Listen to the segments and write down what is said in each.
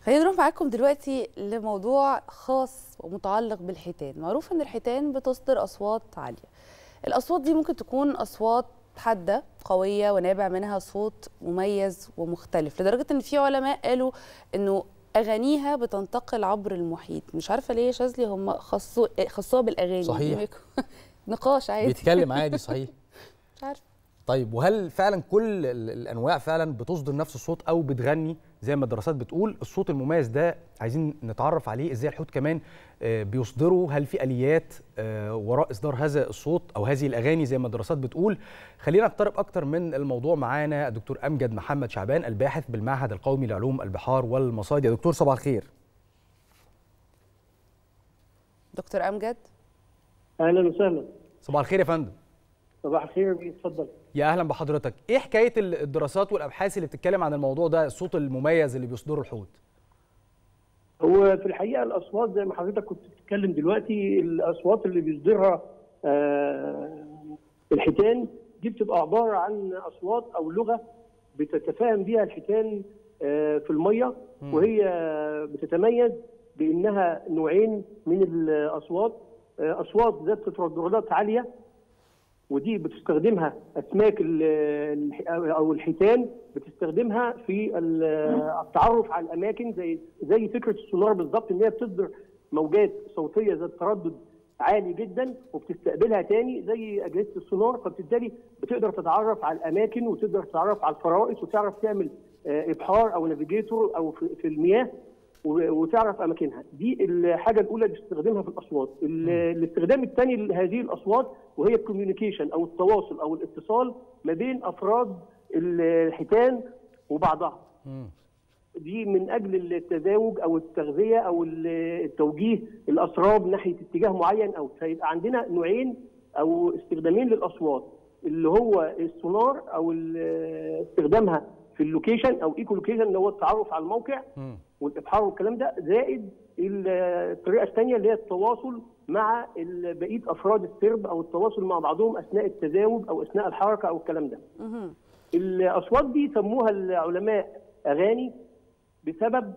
خلينا نروح معاكم دلوقتي لموضوع خاص ومتعلق بالحيتان معروف ان الحيتان بتصدر اصوات عاليه الاصوات دي ممكن تكون اصوات حاده قويه ونابع منها صوت مميز ومختلف لدرجه ان في علماء قالوا انه اغانيها بتنتقل عبر المحيط مش عارفه ليه يا شاذلي هم خصوا خصوها بالاغاني صحيح. نقاش عادي بيتكلم عادي صحيح مش عارفه طيب وهل فعلا كل ال- الانواع فعلا بتصدر نفس الصوت او بتغني زي ما الدراسات بتقول الصوت المميز ده عايزين نتعرف عليه ازاي الحوت كمان آه، بيصدروا هل في اليات آه، وراء اصدار هذا الصوت او هذه الاغاني زي ما الدراسات بتقول خلينا نقترب اكتر من الموضوع معانا الدكتور امجد محمد شعبان الباحث بالمعهد القومي لعلوم البحار والمصايد يا دكتور صباح الخير دكتور امجد اهلا وسهلا صباح الخير يا فندم صباح الخير اتفضل يا اهلا بحضرتك ايه حكايه ال- الدراسات والابحاث اللي بتتكلم عن الموضوع ده الصوت المميز اللي بيصدره الحوت هو في الحقيقه الاصوات زي ما حضرتك كنت بتتكلم دلوقتي الاصوات اللي بيصدرها آه، الحيتان دي بتبقى عباره عن اصوات او لغه بتتفاهم بيها الحيتان آه، في الميه وهي بتتميز بانها نوعين من الاصوات آه، اصوات ذات ترددات عاليه ودي بتستخدمها اسماك ال- الح- او الحيتان بتستخدمها في ال- التعرف على الاماكن زي زي فكره السونار بالظبط ان هي بتصدر موجات صوتيه ذات تردد عالي جدا وبتستقبلها تاني زي اجهزه السونار فبالتالي بتقدر تتعرف على الاماكن وتقدر تتعرف على الفرائس وتعرف تعمل آه، ابحار او نافيجيتور او في في المياه و- وتعرف اماكنها دي الحاجه الاولى اللي بتستخدمها في الاصوات ال- الاستخدام الثاني لهذه الاصوات وهي الكوميونيكيشن او التواصل او الاتصال ما بين افراد الحيتان وبعضها دي من اجل التزاوج او التغذيه او ال- التوجيه الاسراب ناحيه اتجاه معين او فيبقى عندنا نوعين او استخدامين للاصوات اللي هو السونار او ال- استخدامها في اللوكيشن او ايكو لوكيشن اللي هو التعرف على الموقع والابحار والكلام ده زائد ال- الطريقه الثانيه اللي هي التواصل مع ال- بقيه افراد السرب او التواصل مع بعضهم اثناء التزاوج او اثناء الحركه او الكلام ده. مهم. الاصوات دي سموها العلماء اغاني بسبب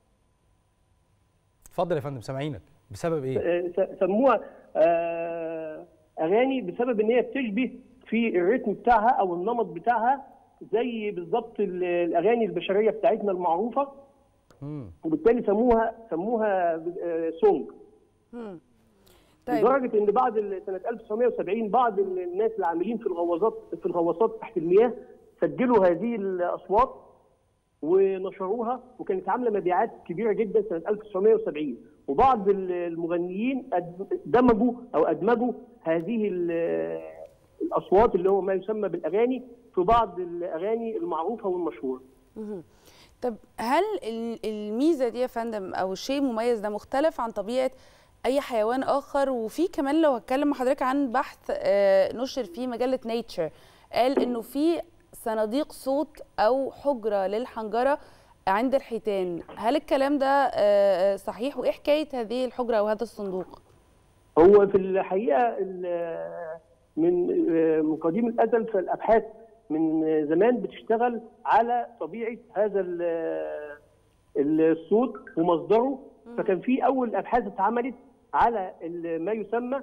اتفضل يا فندم سامعينك بسبب ايه آه، س- سموها آه، اغاني بسبب ان هي بتشبه في الريتم بتاعها او النمط بتاعها زي بالظبط ال- الاغاني البشريه بتاعتنا المعروفه مم. وبالتالي سموها سموها آه، سونج مم. طيب لدرجه ان بعد ال- سنه 1970 بعض ال- الناس العاملين في الغواصات في الغواصات تحت المياه سجلوا هذه الاصوات ونشروها وكانت عامله مبيعات كبيره جدا سنه 1970 وبعض ال- المغنيين أد- دمجوا او ادمجوا هذه ال- الاصوات اللي هو ما يسمى بالاغاني في بعض الاغاني المعروفه والمشهوره. مهم. طب هل ال- الميزه دي يا فندم او الشيء المميز ده مختلف عن طبيعه اي حيوان اخر وفي كمان لو هتكلم مع حضرتك عن بحث آه، نشر في مجله نيتشر قال انه في صناديق صوت او حجره للحنجره عند الحيتان هل الكلام ده آه، صحيح وايه حكايه هذه الحجره او هذا الصندوق هو في الحقيقه ال- من من قديم الازل فالابحاث من زمان بتشتغل على طبيعه هذا ال- الصوت ومصدره فكان في اول ابحاث اتعملت على ال- ما يسمى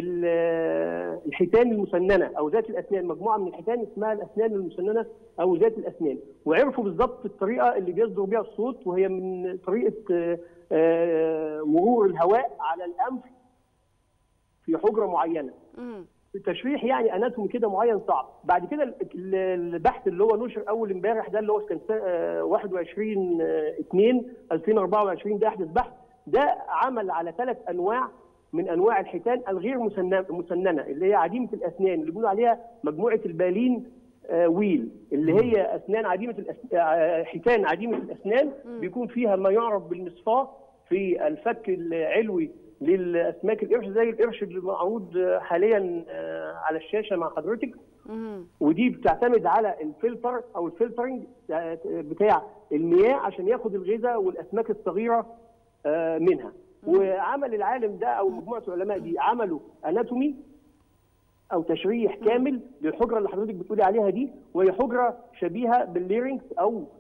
بالحيتان المسننه او ذات الاسنان مجموعه من الحيتان اسمها الاسنان المسننه او ذات الاسنان وعرفوا بالظبط الطريقه اللي بيصدر بها الصوت وهي من طريقه آه، آه، مرور الهواء على الانف في حجره معينه مم. التشريح يعني اناتومي كده معين صعب بعد كده ال- ال- البحث اللي هو نشر اول امبارح ده اللي هو كان سا- آه، 21 2 2024 ده احدث بحث ده عمل على ثلاث انواع من انواع الحيتان الغير مسنن- مسننه اللي هي عديمه الاسنان اللي بيقولوا عليها مجموعه البالين آه، ويل اللي هي اسنان عديمه الأس... آه، حيتان عديمه الاسنان بيكون فيها ما يعرف بالمصفاه في الفك العلوي للاسماك القرش زي القرش اللي معروض آه، حاليا آه، على الشاشه مع حضرتك مهم. ودي بتعتمد على الفلتر او الفلترنج بتاع المياه عشان ياخد الغذاء والاسماك الصغيره آه، منها وعمل العالم ده او مجموعه العلماء دي عملوا اناتومي او تشريح كامل للحجره اللي حضرتك بتقولي عليها دي وهي حجره شبيهه بالليرنكس او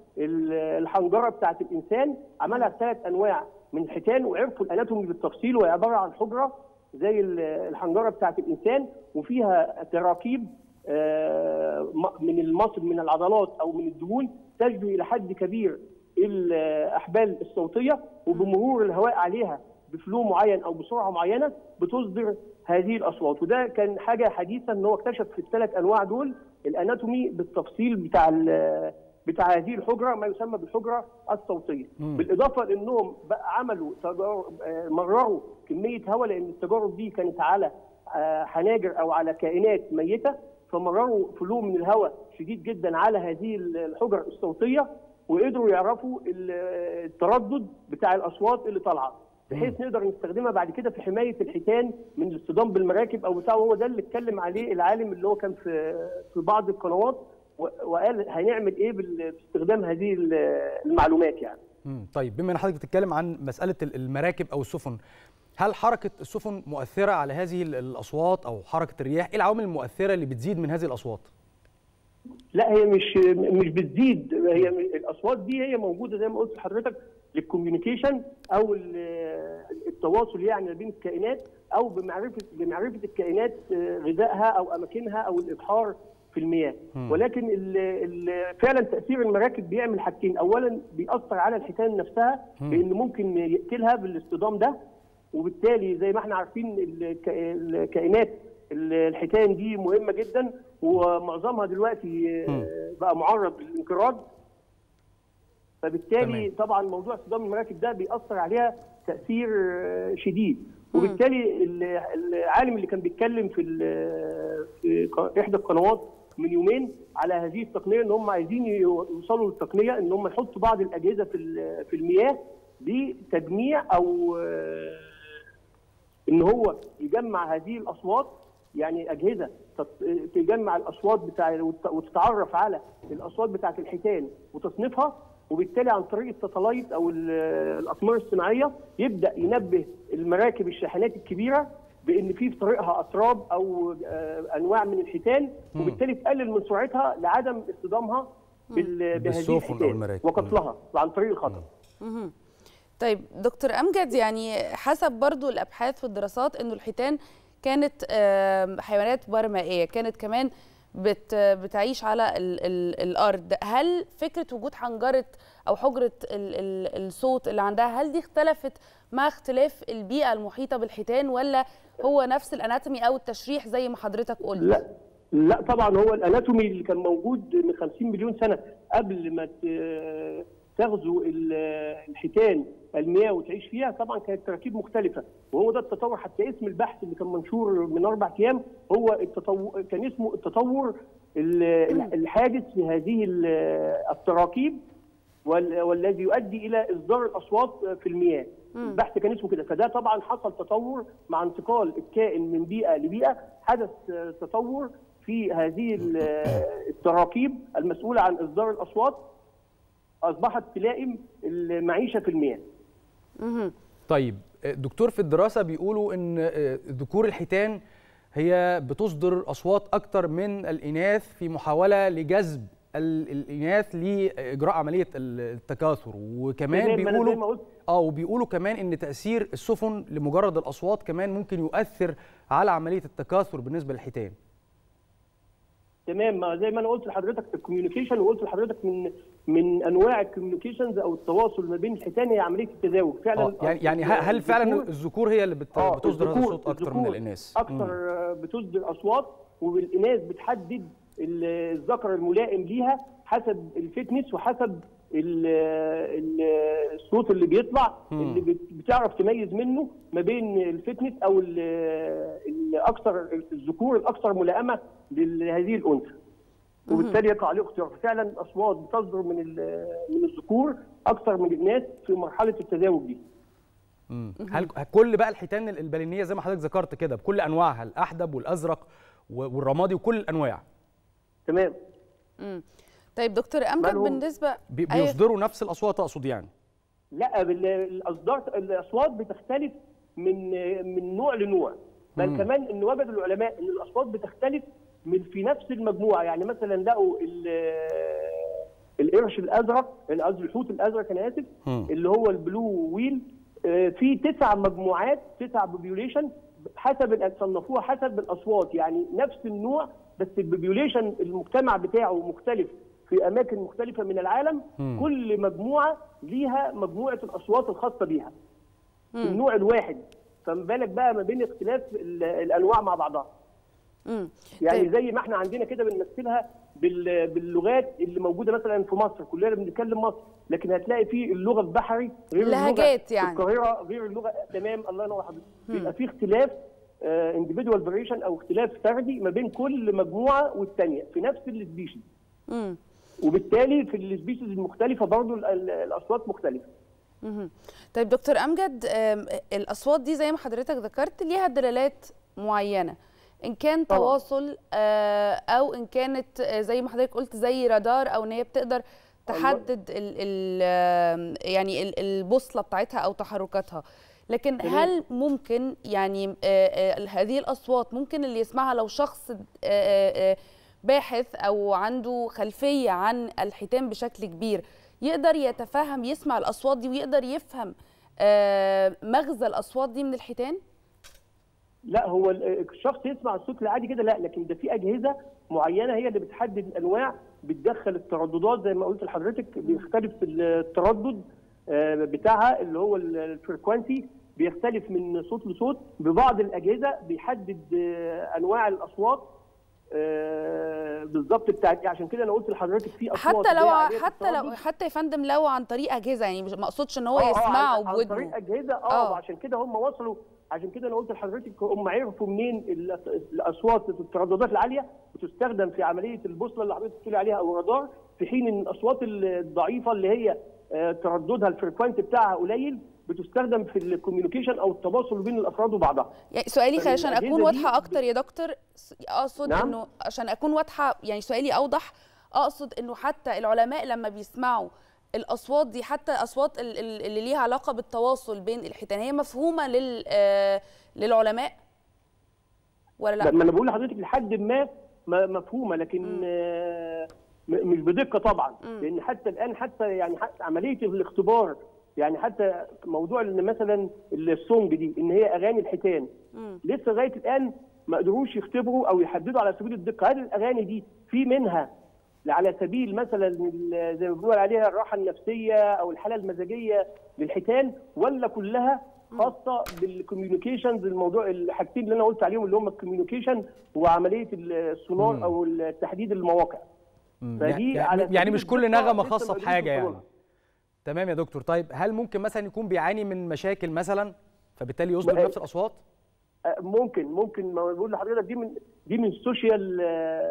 ال- الحنجره بتاعت الانسان عملها ثلاث انواع من الحيتان وعرفوا الاناتومي بالتفصيل وهي عباره عن حجره زي ال- الحنجره بتاعت الانسان وفيها تراكيب آه، م- من المصل من العضلات او من الدهون تشبه الى حد كبير الاحبال الصوتيه وبمرور الهواء عليها بفلو معين او بسرعه معينه بتصدر هذه الاصوات وده كان حاجه حديثه ان هو اكتشف في الثلاث انواع دول الاناتومي بالتفصيل بتاع ال- بتاع هذه الحجره ما يسمى بالحجره الصوتيه مم. بالاضافه لانهم بقى عملوا تجارب آه، مرروا كميه هواء لان التجارب دي كانت على آه، حناجر او على كائنات ميته فمرروا فلو من الهواء شديد جدا على هذه الحجر الصوتيه وقدروا يعرفوا ال- التردد بتاع الاصوات اللي طالعه بحيث نقدر نستخدمها بعد كده في حمايه الحيتان من الاصطدام بالمراكب او بتاع وهو ده اللي اتكلم عليه العالم اللي هو كان في في بعض القنوات و- وقال هنعمل ايه بال- باستخدام هذه ال- المعلومات يعني مم. طيب بما ان حضرتك بتتكلم عن مساله ال- المراكب او السفن هل حركه السفن مؤثره على هذه ال- الاصوات او حركه الرياح ايه العوامل المؤثره اللي بتزيد من هذه الاصوات لا هي مش مش بتزيد هي الاصوات دي هي موجوده زي ما قلت لحضرتك للكوميونيكيشن او ال- التواصل يعني ما بين الكائنات او بمعرفه بمعرفه الكائنات آه، غذائها او اماكنها او الابحار في المياه مم. ولكن ال ال فعلا تاثير المراكب بيعمل حاجتين اولا بيأثر على الحيتان نفسها مم. لان ممكن يقتلها بالاصطدام ده وبالتالي زي ما احنا عارفين الك- الكائنات الحيتان دي مهمه جدا ومعظمها دلوقتي مم. آه، بقى معرض للانقراض فبالتالي تمام. طبعا موضوع اصطدام المراكب ده بيأثر عليها تأثير آه، شديد وبالتالي ال- العالم اللي كان بيتكلم في ال- في ق- احدى القنوات من يومين على هذه التقنيه ان هم عايزين يوصلوا للتقنيه ان هم يحطوا بعض الاجهزه في ال- في المياه لتجميع او آه، ان هو يجمع هذه الاصوات يعني اجهزه تت- تجمع الاصوات بتاع وت- وتتعرف على الاصوات بتاعه الحيتان وتصنيفها وبالتالي عن طريق الساتلايت او ال- الاقمار الصناعيه يبدا ينبه المراكب الشاحنات الكبيره بان في في طريقها اتراب او آه، انواع من الحيتان مم. وبالتالي تقلل من سرعتها لعدم اصطدامها بال- بهذه بالسفن أو الحيتان المراكب. وقتلها عن طريق الخطر مهم. طيب دكتور امجد يعني حسب برضو الابحاث والدراسات انه الحيتان كانت آم، حيوانات برمائيه كانت كمان بت بتعيش على ال ال الارض هل فكره وجود حنجره او حجره ال ال الصوت اللي عندها هل دي اختلفت مع اختلاف البيئه المحيطه بالحيتان ولا هو نفس الاناتومي او التشريح زي ما حضرتك قلت لا لا طبعا هو الاناتومي اللي كان موجود من 50 مليون سنه قبل ما ت- تغزو ال- الحيتان المياه وتعيش فيها طبعا كانت تراكيب مختلفه وهو ده التطور حتى اسم البحث اللي كان منشور من اربع ايام هو التطور كان اسمه التطور ال- الحادث في هذه ال- التراكيب وال- والذي يؤدي الى اصدار الاصوات في المياه البحث كان اسمه كده فده طبعا حصل تطور مع انتقال الكائن من بيئه لبيئه حدث آه، تطور في هذه ال- التراكيب المسؤوله عن اصدار الاصوات اصبحت تلائم المعيشه في المياه مهم. طيب دكتور في الدراسه بيقولوا ان ذكور الحيتان هي بتصدر اصوات اكتر من الاناث في محاوله لجذب ال- الاناث لاجراء عمليه التكاثر وكمان زي ما أنا زي ما بيقولوا قلت اه وبيقولوا كمان ان تاثير السفن لمجرد الاصوات كمان ممكن يؤثر على عمليه التكاثر بالنسبه للحيتان تمام ما زي ما انا قلت لحضرتك الكوميونيكيشن وقلت لحضرتك من من انواع الكوميونيكيشنز او التواصل ما بين الحيتان هي عمليه التزاوج فعلا اه يعني يعني هل هل فعلا الذكور- الذكور هي اللي بت- آه، بتصدر هذا الذكور- الصوت اكتر من الذكور الاناث اكتر مم. آه، بتصدر اصوات والاناث بتحدد ال- الذكر الملائم ليها حسب الفتنس وحسب ال- ال- الصوت اللي بيطلع مم. اللي بت- بتعرف تميز منه ما بين الفتنس او ال- الاكثر الذكور الاكثر ملائمه لهذه الانثى وبالتالي يقع عليه اختيار فعلا الاصوات بتصدر من ال- من الذكور اكثر من الاناث في مرحله التزاوج دي مم. هل كل بقى الحيتان البالينيه زي ما حضرتك ذكرت كده بكل انواعها الاحدب والازرق و- والرمادي وكل الانواع تمام مم. طيب دكتور امجد مالهم؟ بالنسبه بي- أيوة. بيصدروا نفس الاصوات اقصد يعني لا بال- الاصدار الاصوات بتختلف من من نوع لنوع بل مم. كمان ان وجد العلماء ان الاصوات بتختلف من في نفس المجموعه يعني مثلا لقوا ال- القرش الازرق قصدي الحوت الازرق انا اسف مم. اللي هو البلو ويل آه، في تسع مجموعات تسع بوبيوليشن حسب ال- صنفوها حسب الاصوات يعني نفس النوع بس البوبيوليشن المجتمع بتاعه مختلف في اماكن مختلفه من العالم مم. كل مجموعه ليها مجموعه الاصوات الخاصه بيها النوع الواحد فما بالك بقى ما بين اختلاف ال- الانواع مع بعضها مم. يعني طيب. زي ما احنا عندنا كده بنمثلها بال- باللغات اللي موجوده مثلا في مصر كلنا بنتكلم مصر لكن هتلاقي في اللغه البحري غير لهجات اللغه يعني. في القاهره غير اللغه تمام الله ينور حضرتك بيبقى في اختلاف انديفيدوال فاريشن او اختلاف فردي ما بين كل مجموعه والثانيه في نفس السبيشيز مم. وبالتالي في السبيشيز المختلفه برضو ال- ال- الاصوات مختلفه مهم. طيب دكتور امجد آم، الاصوات دي زي ما حضرتك ذكرت ليها دلالات معينه ان كان طبعاً. تواصل آه، او ان كانت آه، زي ما حضرتك قلت زي رادار او ان هي بتقدر تحدد ال ال آم، يعني ال- البوصله بتاعتها او تحركاتها لكن تمام. هل ممكن يعني آه، آه، هذه الاصوات ممكن اللي يسمعها لو شخص آه، آه، آه، باحث او عنده خلفيه عن الحيتان بشكل كبير يقدر يتفهم يسمع الاصوات دي ويقدر يفهم آه، مغزى الاصوات دي من الحيتان لا هو ال- الشخص يسمع الصوت العادي كده لا لكن ده في اجهزه معينه هي اللي بتحدد الانواع بتدخل الترددات زي ما قلت لحضرتك بيختلف التردد آه، بتاعها اللي هو الفريكوانسي بيختلف من صوت لصوت ببعض الاجهزه بيحدد آه، انواع الاصوات آه، بالظبط بتاعت عشان كده انا قلت لحضرتك في اصوات حتى لو جاية عالية حتى لو التردد. حتى يا فندم لو عن طريق اجهزه يعني مش ما اقصدش ان هو آه، آه، يسمعه عن- عن طريق بودنه اجهزه اه, آه. آه. عشان كده هم وصلوا عشان كده انا قلت لحضرتك هم عرفوا منين ال- الاصوات الترددات العاليه بتستخدم في عمليه البوصله اللي حضرتك بتقولي عليها او الرادار في حين ان الاصوات الضعيفه اللي هي آه، ترددها الفريكوانسي بتاعها قليل بتستخدم في الكوميونيكيشن او التواصل بين الافراد وبعضها يعني سؤالي خ- عشان اكون فالأجهزة دي واضحه اكتر يا دكتور س- اقصد نعم. انه عشان اكون واضحه يعني سؤالي اوضح اقصد انه حتى العلماء لما بيسمعوا الاصوات دي حتى اصوات ال- ال- اللي ليها علاقه بالتواصل بين الحيتان هي مفهومه لل آه، للعلماء ولا لا لما انا بقول لحضرتك لحد ما ما- مفهومه لكن آه، م- مش بدقه طبعا لان حتى الان حتى يعني حتى عمليه الاختبار يعني حتى موضوع ان مثلا السونج دي ان هي اغاني الحيتان مم. لسه لغايه الان ما قدروش يختبروا او يحددوا على سبيل الدقه هل الاغاني دي في منها على سبيل مثلا ال- زي ما بنقول عليها الراحه النفسيه او الحاله المزاجيه للحيتان ولا كلها خاصه بالكوميونيكيشنز الموضوع الحاجتين اللي انا قلت عليهم اللي هم الكوميونيكيشن وعمليه السونار مم. او تحديد المواقع مم. فدي يعني, على يعني سبيل مش كل الدقة نغمه لسه خاصه ما قدروش بحاجه يعني يوصلوا تمام يا دكتور طيب هل ممكن مثلا يكون بيعاني من مشاكل مثلا فبالتالي يصدر بقى- نفس الاصوات آه، ممكن ممكن ما بقول لحضرتك دي من دي من السوشيال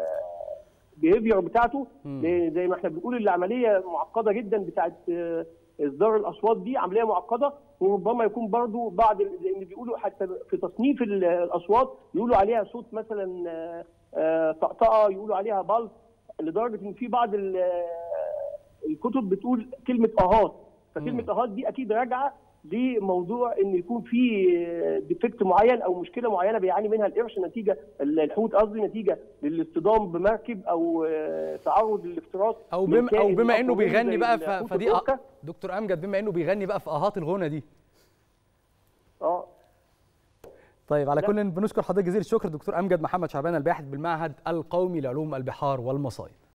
بيهيفير بتاعته مم. لأن زي ما احنا بنقول العمليه معقده جدا بتاعت آه، اصدار الاصوات دي عمليه معقده وربما يكون برضو بعض ال- لان بيقولوا حتى في تصنيف ال- الاصوات يقولوا عليها صوت مثلا آه، آه، طقطقه يقولوا عليها بلط لدرجه ان في بعض ال- آه، الكتب بتقول كلمه اهات فكلمه اهات دي اكيد راجعه لموضوع ان يكون في ديفكت معين او مشكله معينه بيعاني منها القرش نتيجه الحوت قصدي نتيجه للاصطدام بمركب او آه، تعرض للافتراس او من بما او كائن بما انه أقوى منه بيغني زي بقى ف- الحوت فدي الأوركا. أ- دكتور امجد بما انه بيغني بقى في اهات الغنى دي اه طيب على لا. كل بنشكر حضرتك جزيل الشكر دكتور امجد محمد شعبان الباحث بالمعهد القومي لعلوم البحار والمصايد